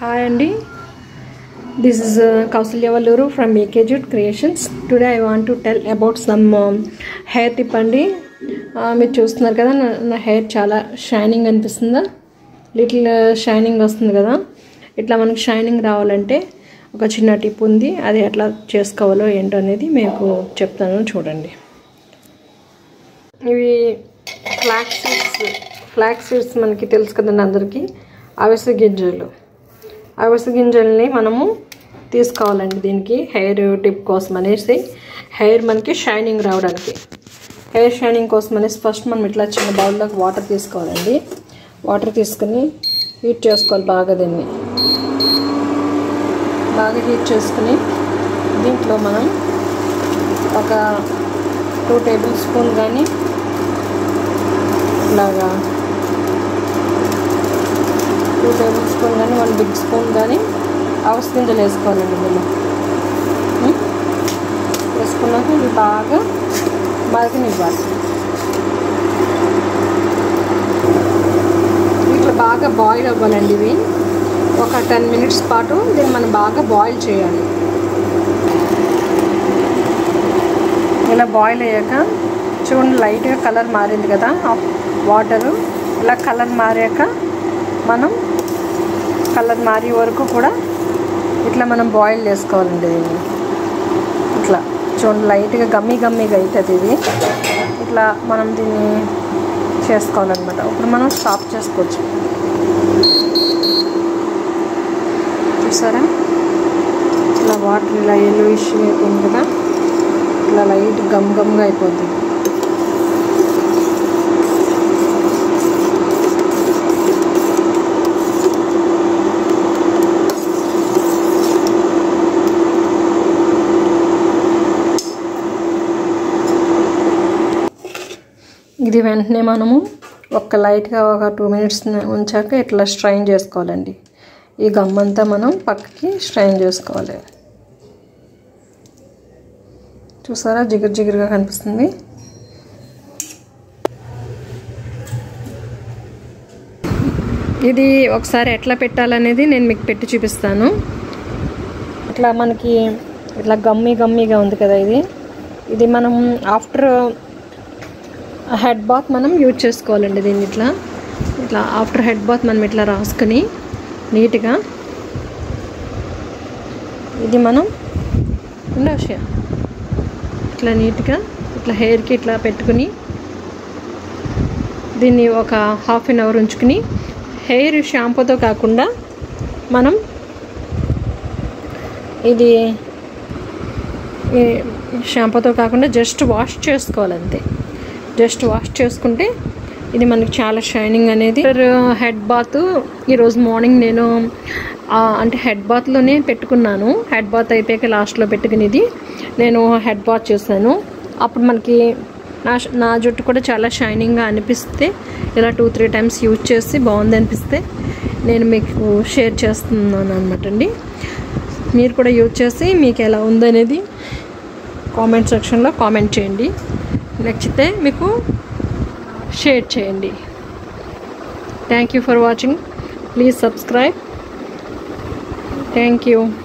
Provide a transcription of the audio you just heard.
hi అండి this is Kausalya Valluru from ఏకేజుడ్ creations today I want to tell about some hair tip అండి Uh, మీరు చూస్తున్నారు కదా నా నా హెయిర్ చాలా షైనింగ్ అనిపిస్తుందా లిటిల్ షైనింగ్ వస్తుంది కదా ఇట్లా మనకు షైనింగ్ రావాలంటే ఒక చిన్న టిప్ ఉంది అది ఎట్లా చేసుకోవాలో ఏంటో అనేది మీకు చెప్తాను చూడండి ఇవి ఫ్లాక్ సీడ్స్ ఫ్లాక్ సీడ్స్ మనకి తెలుసు కదండి అందరికీ అవిసె గింజలు అవిసె గింజల్ని మనము తీసుకోవాలండి దీనికి హెయిర్ టిప్ కోసం అనేసి హెయిర్ మనకి షైనింగ్ రావడానికి హెయిర్ షైనింగ్ కోసం అనేసి ఫస్ట్ మనం ఇట్లా చిన్న బౌల్లోకి వాటర్ తీసుకోవాలండి వాటర్ తీసుకుని హీట్ చేసుకోవాలి బాగా దీన్ని బాగా హీట్ చేసుకుని దీంట్లో మనం ఒక టూ టేబుల్ స్పూన్ కానీ ఇలాగా టూ టేబుల్ స్పూన్ కానీ వన్ బిగ్ స్పూన్ కానీ అవస గింజలు వేసుకోవాలండి ఇందులో వేసుకున్నాక ఇవి బాగా మరగనివ్వాలి ఇట్లా బాగా బాయిల్ అవ్వాలండి ఇవి ఒక టెన్ మినిట్స్ పాటు దీన్ని మనం బాగా బాయిల్ చేయాలి ఇలా బాయిల్ అయ్యాక చూడండి లైట్గా కలర్ మారింది కదా వాటరు ఇలా కలర్ మారాక మనం కలర్ మారే వరకు కూడా ఇట్లా మనం బాయిల్ చేసుకోవాలండి దీన్ని ఇట్లా చూడండి లైట్గా గమ్మీ గమ్మీగా అవుతుంది ఇది ఇట్లా మనం దీన్ని చేసుకోవాలన్నమాట ఇప్పుడు మనం స్టాప్ చేసుకోవచ్చు చూసారా ఇలా వాటర్ ఇలా ఎల్లో ఇష్యూ అయిపోయింది కదా ఇట్లా లైట్ గమ్ గమ్గా అయిపోతుంది ఇది వెంటనే మనము ఒక లైట్గా ఒక టూ మినిట్స్ ఉంచాక ఇట్లా స్ట్రైన్ చేసుకోవాలండి ఈ గమ్ అంతా మనం పక్కకి స్ట్రైన్ చేసుకోవాలి చూసారా జిగురు జిగురుగా కనిపిస్తుంది ఇది ఒకసారి ఎట్లా పెట్టాలనేది నేను మీకు పెట్టి చూపిస్తాను ఇట్లా మనకి ఇట్లా గమ్మీ గమ్మీగా ఉంది కదా ఇది ఇది మనం ఆఫ్టర్ హెడ్ బాత్ మనం యూజ్ చేసుకోవాలండి దీన్ని ఇట్లా ఇట్లా ఆఫ్టర్ హెడ్ బాత్ మనం ఇట్లా రాసుకొని నీట్గా ఇది మనం ఉండవష ఇట్లా నీట్గా ఇట్లా హెయిర్కి ఇట్లా పెట్టుకుని దీన్ని ఒక హాఫ్ అన్ అవర్ ఉంచుకుని హెయిర్ షాంపూతో కాకుండా మనం ఇది షాంపూతో కాకుండా జస్ట్ వాష్ చేసుకోవాలంతే జస్ట్ వాష్ చేసుకుంటే ఇది మనకి చాలా షైనింగ్ అనేది హెడ్ బాత్ ఈరోజు మార్నింగ్ నేను అంటే హెడ్ బాత్లోనే పెట్టుకున్నాను హెడ్ బాత్ అయిపోయాక లాస్ట్లో పెట్టుకునేది నేను హెడ్ బాత్ చేశాను అప్పుడు మనకి నా నా జుట్టు కూడా చాలా షైనింగ్గా అనిపిస్తే ఇలా టూ త్రీ టైమ్స్ యూజ్ చేసి బాగుంది అనిపిస్తే నేను మీకు షేర్ చేస్తున్నాను అనమాట అండి మీరు కూడా యూజ్ చేసి మీకు ఎలా ఉందనేది కామెంట్ సెక్షన్లో కామెంట్ చేయండి నచ్చితే మీకు షేర్ చేయండి thank you for watching please subscribe thank you